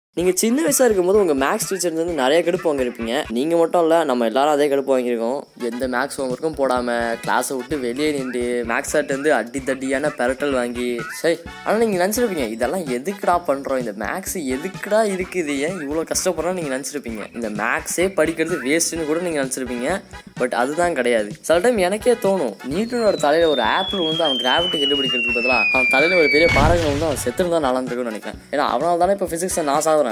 நீங்கள் சின்ன வயசாக இருக்கும்போது உங்கள் மேக்ஸ் டீச்சர் வந்து நிறைய கடுப்பு வாங்கியிருப்பீங்க நீங்கள் மட்டும் இல்லை நம்ம எல்லாரும் அதே கடுப்பு வாங்கியிருக்கோம் எந்த மேக்ஸ் ஹோம்ஒர்க்கும் போடாமல் கிளாஸை விட்டு வெளியே நின்று மேக்ஸ் வந்து அடி தடியான பெரட்டல் வாங்கி சரி ஆனால் நீங்கள் நினச்சிருப்பீங்க இதெல்லாம் எதுக்குடா பண்ணுறோம் இந்த மேக்ஸ் எதுக்குடா இருக்குது ஏன் இவ்வளோ கஷ்டப்படுறோம் நீங்கள் நினச்சிருப்பீங்க இந்த மேக்ஸே படிக்கிறது வேஸ்ட்டுன்னு கூட நீங்கள் நினச்சிருப்பீங்க பட் அதுதான் கிடையாது சில டைம் எனக்கே தோணும் நியூட்டனோட தலையில் ஒரு ஆப்பிள் வந்து அவன் கிராவிட்டி கண்டுபிடிக்கிறதுக்கு பதிலாக அவன் தலையில் ஒரு பெரிய பாறைகள் வந்து அவன் செத்துருந்தா நல்லா இருக்கும்னு நினைக்கிறேன் ஏன்னா அவனால் தானே இப்போ ஃபிசிக்ஸை நான் சாகுறேன்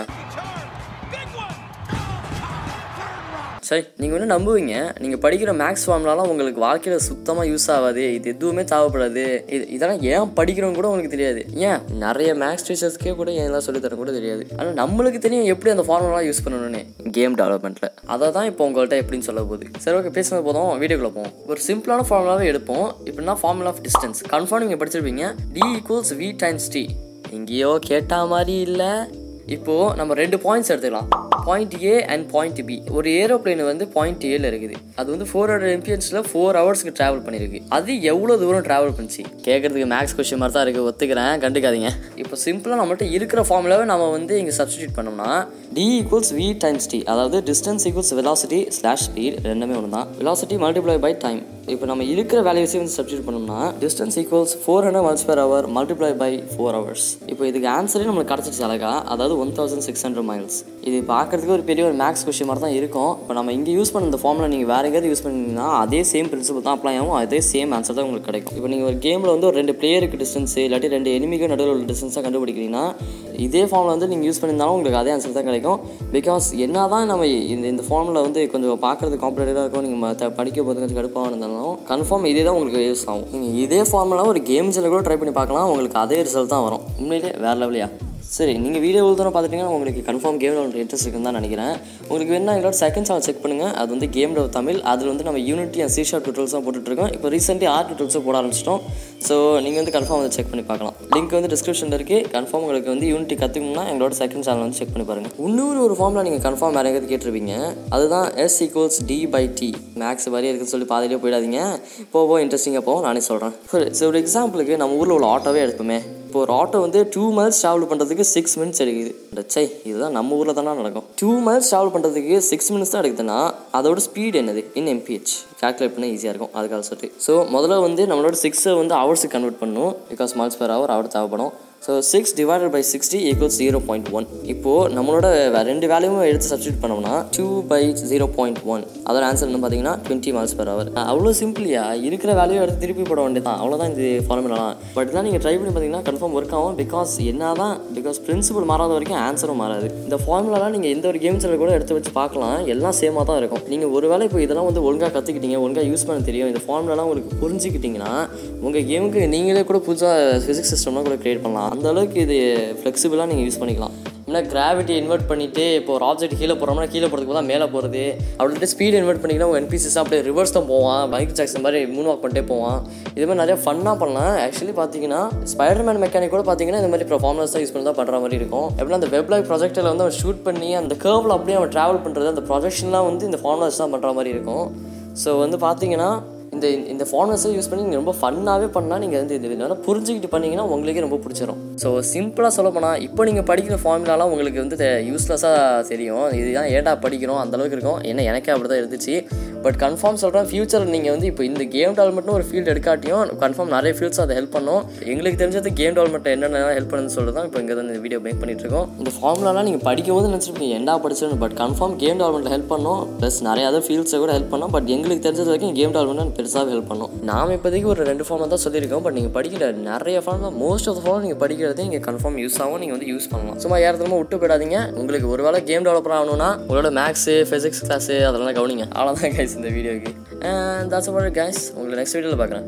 சரி நீங்கள் ஒன்றும் நம்புவீங்க நீங்கள் படிக்கிற மேக்ஸ் ஃபார்ம்லாம் உங்களுக்கு வாழ்க்கையில் சுத்தமாக யூஸ் ஆகாது இது எதுவுமே தேவைப்படாது இது இதெல்லாம் ஏன் படிக்கிறோம் கூட உங்களுக்கு தெரியாது ஏன் நிறைய மேக்ஸ் டீச்சர்ஸ்க்கே கூட ஏன் சொல்லித்தர கூட தெரியாது ஆனால் நம்மளுக்கு தெரியும் எப்படி அந்த ஃபார்முலாம் யூஸ் பண்ணணும்னு கேம் டெவலப்மெண்ட்டில் அதை தான் இப்போ உங்கள்கிட்ட எப்படின்னு சொல்ல போகுது சரி ஓகே பேசுனது போதும் வீடியோக்குள்ள போவோம் ஒரு சிம்பிளான ஃபார்முலாவே எடுப்போம் இப்படின்னா ஃபார்முலா ஆஃப் டிஸ்டன்ஸ் கன்ஃபார்ம் நீங்கள் படிச்சிருப்பீங்க D equals V times T எங்கேயோ கேட்டா மாதிரி இல்லை இப்போது நம்ம ரெண்டு பாயிண்ட்ஸ் எடுத்துக்கலாம் point A and point B ஒரு ஏரோப்ளேன் வந்து பாயிண்ட் ஏல இருக்குது அது வந்து ஃபோர் ஹண்ட்ரட் எம்பிஎன்ஸில் ஃபோர் ஹவர்ஸ்க்கு ட்ராவல் பண்ணியிருக்கு அது எவ்வளோ தூரம் ட்ராவல் பண்ணிச்சு கேட்குறதுக்கு மேக்ஸ் கொஸ்டின் மாதிரி தான் இருக்குது ஒத்துக்கிறேன் கண்டுக்காதீங்க இப்போ சிம்பிளாக நம்மகிட்ட இருக்கிற ஃபார்முலாவே நம்ம வந்து இங்கே சப்ஸ்டியூட் பண்ணோம்னா D equals V times T அதாவது distance equals velocity slash speed ரெண்டுமே ஒன்று தான் வெலாசிட்டி மல்டிப்ளை பை டைம் இப்போ நம்ம இருக்கிற வேல்யூஸையும் வந்து சப்ஸ்டியூட் பண்ணோம்னா distance equals four hundred miles per hour multiply by four hours இப்போ இதுக்கு ஆன்சரே நம்மளுக்கு கிடச்சிச்சு அழகா அதாவது one thousand six hundred miles இது பார்க்கறதுக்கு ஒரு பெரிய ஒரு மேக்ஸ் கொஸ்டின் மாதிரி தான் இருக்கும் இப்போ நம்ம இங்கே யூஸ் பண்ண இந்த ஃபார்முலா நீங்கள் வேறு எங்கேயாவது யூஸ் பண்ணீங்கன்னா அதே சேம் பிரின்சிபல் தான் அப்ளை ஆகும் அதே சேம் ஆன்சர் தான் உங்களுக்கு கிடைக்கும் இப்போ நீங்கள் ஒரு கேமில் வந்து ஒரு ரெண்டு பிளேயருக்கு டிஸ்டன்ஸ் இல்லாட்டி ரெண்டு எனிமிக்கு நடுவில் உள்ள டிஸ்டன்ஸாக கண்டுபிடிக்கிறீங்கன்னா இதே ஃபார்முலா வந்து நீங்கள் யூஸ் பண்ணியிருந்தாலும் உங்களுக்கு அதே ஆன்சர் தான் கிடைக்கும் பிகாஸ் என்ன தான் நம்ம இந்த இந்த ஃபார்முலா வந்து கொஞ்சம் பார்க்குறது காம்ப்ளிகேட்டாக இருக்கும் நீங்கள் மற்ற படிக்க போது கொஞ்சம் கடுப்பாக இருந்தாலும் கன்ஃபார்ம் இதே தான் உங்களுக்கு யூஸ் ஆகும் நீங்கள் இதே ஃபார்முலா ஒரு கேம்ஸில் கூட ட்ரை பண்ணி பார்க்கலாம் உங்களுக்கு அதே ரிசல்ட் தான் வரும் உண்மையிலே வேறு லெவலியா சரி நீங்கள் வீடியோ எவ்வளோ தூரம் பார்த்துட்டீங்கன்னா உங்களுக்கு கன்ஃபார்ம் கேம் டெவலப் இன்ட்ரெஸ்ட் இருக்குன்னு தான் நினைக்கிறேன் உங்களுக்கு வேணா எங்களோட செகண்ட் சேனல் செக் பண்ணுங்கள் அது வந்து கேம் டெவலப் தமிழ் அதில் வந்து நம்ம யூனிட்டி அண்ட் சீஷா டுட்டல்ஸ் தான் போட்டுட்ருக்கோம் இப்போ ரீசெண்டாக ஆர்ட் டுட்டல்ஸும் போட ஆரம்பிச்சிட்டோம் ஸோ நீங்கள் வந்து கன்ஃபார்ம் வந்து செக் பண்ணி பார்க்கலாம் லிங்க் வந்து டிஸ்கிரிப்ஷனில் இருக்குது கன்ஃபார்ம் உங்களுக்கு வந்து யூனிட்டி கற்றுக்கணும்னா எங்களோட செகண்ட் சேனல் வந்து செக் பண்ணி பாருங்கள் இன்னொரு ஒரு ஃபார்மில் நீங்கள் கன்ஃபார்ம் வேறு எங்கேயாவது கேட்டிருப்பீங்க அதுதான் S equals D by T மேக்ஸ் வரைய இருக்குன்னு சொல்லி பாதியிலே போயிடாதீங்க போவோம் இன்ட்ரெஸ்டிங்காக போவோம் நானே சொல்கிறேன் சரி சரி ஒரு எக்ஸாம்பிளுக்கு நம்ம ஊரில் உள்ள ஆட்டோவே எடுப்போமே இப்போ ஒரு ஆட்டோ வந்து டூ மைல்ஸ் ட்ராவல் பண்ணுறதுக்கு சிக்ஸ் மினிட்ஸ் எடுக்குது சை இதுதான் நம்ம ஊரில் தானே நடக்கும் டூ மைல்ஸ் ட்ராவல் பண்ணுறதுக்கு சிக்ஸ் மினிட்ஸ் தான் எடுக்குதுன்னா அதோட ஸ்பீட் என்னது இன் எம்பிஹெச் கால்குலேட் பண்ண ஈஸியாக இருக்கும் அதுக்காக சொல்லிட்டு ஸோ முதல்ல வந்து நம்மளோட சிக்ஸை வந்து ஹவர்ஸுக்கு கன்வெர்ட் பண்ணணும் because miles per hour hour தேவைப்படும் so six divided by sixty equals zero point one இப்போது நம்மளோட வே- ரெண்டு வேல்யூவும் எடுத்து சப்ஸ்டியூட் பண்ணோம்னா two by zero point one அதோட ஆன்சர் என்ன பார்த்தீங்கன்னா டுவெண்ட்டி மைல்ஸ் per hour அவ்வளோ சிம்பிளியா இருக்கிற வேல்யூ எடுத்து திருப்பி போட வேண்டியதான் அவ்வளோதான் இது ஃபார்முலாம் பட் தான் நீங்கள் ட்ரை பண்ணி பார்த்தீங்கன்னா கன்ஃபார்ம் ஒர்க் ஆகும் பிகாஸ் என்ன தான் பிகாஸ் பிரின்சிபல் மாறாத வரைக்கும் ஆன்சரும் மாறாது இந்த ஃபார்முலாலாம் நீங்கள் எந்த ஒரு கேம்ஸில் கூட எடுத்து வச்சு பார்க்கலாம் எல்லாம் சேமாக தான் இருக்கும் நீங்கள் ஒருவேளை இப்போ இதெல்லாம் வந்து ஒழுங்காக கற்றுக்கிட்டீங்க ஒழுங்காக யூஸ் பண்ண தெரியும் இந்த ஃபார்முலாலாம் உங்களுக்கு புரிஞ்சுக்கிட்டீங்கன்னா உங்கள் கேமுக்கு நீங்களே கூட புதுசாக ஃபிசிக்ஸ் சிஸ்டம்லாம் கூட க்ரியேட் பண்ணலாம் அந்த அளவுக்கு இது ஃப்ளெக்சிபிளாக நீங்கள் யூஸ் பண்ணிக்கலாம் ஏன்னா கிராவிட்டி இன்வெர்ட் பண்ணிட்டு இப்போ ஒரு ஆப்ஜெக்ட் கீழே போகிறோம்னா கீழே போகிறதுக்கு தான் மேலே போகிறது அப்படின்ட்டு ஸ்பீட் இன்வெர்ட் பண்ணிங்கன்னா உங்கள் என்பிசிஸ் அப்படியே ரிவர்ஸ் தான் போவான் பைக் ஜாக்சன் மாதிரி மூன் வாக் பண்ணிட்டே போவான் இது மாதிரி நிறைய ஃபன்னாக பண்ணலாம் ஆக்சுவலி பார்த்தீங்கன்னா ஸ்பைடர்மேன் மெக்கானிக் கூட பார்த்தீங்கன்னா இந்த மாதிரி ஃபார்முலாஸ் தான் யூஸ் பண்ணி தான் பண்ணுற மாதிரி இருக்கும் எப்படின்னா அந்த வெப் லைக் ப்ராஜெக்டில் வந்து அவன் ஷூட் பண்ணி அந்த கேர்வில் அப்படியே அவன் ட்ராவல் பண்ணுறது அந்த ப்ரொஜெக்ஷன்லாம் வந்து இந்த ஃபார்முலாஸ் தான் பண்ணுற மாதிரி இருக்கும் ஸோ வந்து பார்த்தீங்கன்னா இந்த இந்த ஃபார்முலாஸை யூஸ் பண்ணி நீங்கள் ரொம்ப ஃபன்னாகவே பண்ணால் நீங்கள் வந்து இது நல்லா புரிஞ்சுக்கிட்டு பண்ணீங்கன்னா உங்களுக்கே ரொம்ப பிடிச்சிரும் ஸோ சிம்பிளாக சொல்ல போனால் இப்போ நீங்கள் படிக்கிற ஃபார்முலாலாம் உங்களுக்கு வந்து யூஸ்லெஸ்ஸாக தெரியும் இதுதான் ஏடா படிக்கிறோம் அந்த அளவுக்கு இருக்கும் ஏன்னா எனக்கே அப்படி தான் இருந்துச்சு பட் கன்ஃபார்ம் சொல்கிறேன் ஃபியூச்சரில் நீங்கள் வந்து இப்போ இந்த கேம் டெவலப்மெண்ட்னு ஒரு ஃபீல்டு எடுக்காட்டியும் கன்ஃபார்ம் நிறைய ஃபீல்ட்ஸ் அதை ஹெல்ப் பண்ணும் எங்களுக்கு தெரிஞ்சது கேம் டெவலப்மெண்ட் என்னென்ன ஹெல்ப் பண்ணுன்னு சொல்லிட்டு தான் இப்போ இங்கே தான் இந்த வீடியோ மேக் பண்ணிட்டு இருக்கோம் இந்த ஃபார்முலாலாம் நீங்கள் படிக்கும் போது நினச்சிருப்பீங்க என்ன படிச்சிருன்னு பட் கன்ஃபார்ம் கேம் டெவலப்மெண்ட்டில் ஹெல்ப் பண்ணும் ப்ளஸ் நிறைய அதர் ஃபீல்ட்ஸை கூட ஹெல்ப் பண்ணும் பட் எங்களுக்கு தெரிஞ்சது வரைக்கும் கேம் டெவலப்மெண்ட் பெருசாக ஹெல்ப் பண்ணும் நாம இப்போதைக்கு ஒரு ரெண்டு ஃபார்ம் தான் சொல்லியிருக்கோம் பட் நீங்கள் படிக்கிற நிறைய ஃபார்ம் தான் மோஸ்ட் ஆஃப் ஃபார்ம் நீங்கள் படிக்கிறது இங்கே கன்ஃபார்ம் யூஸ் ஆகும் நீங்கள் வந்து யூஸ் பண்ணலாம் சும்மா ஏறதுமா விட்டு போயிடாதீங்க உங்களுக்கு ஒரு வேளை கேம் டெவலப்பர் ஆகணும்னா உங்களோட மேக்ஸு ஃபிசிக்ஸ் கிளாஸு அதெல்லாம் கவனிங்க அவ்வளோதான் கைஸ் இந்த வீடியோக்கு தாட்ஸ் அபவுட் கைஸ் உங்களை நெக்ஸ்ட் வீடியோவில் பார்க்குறேன்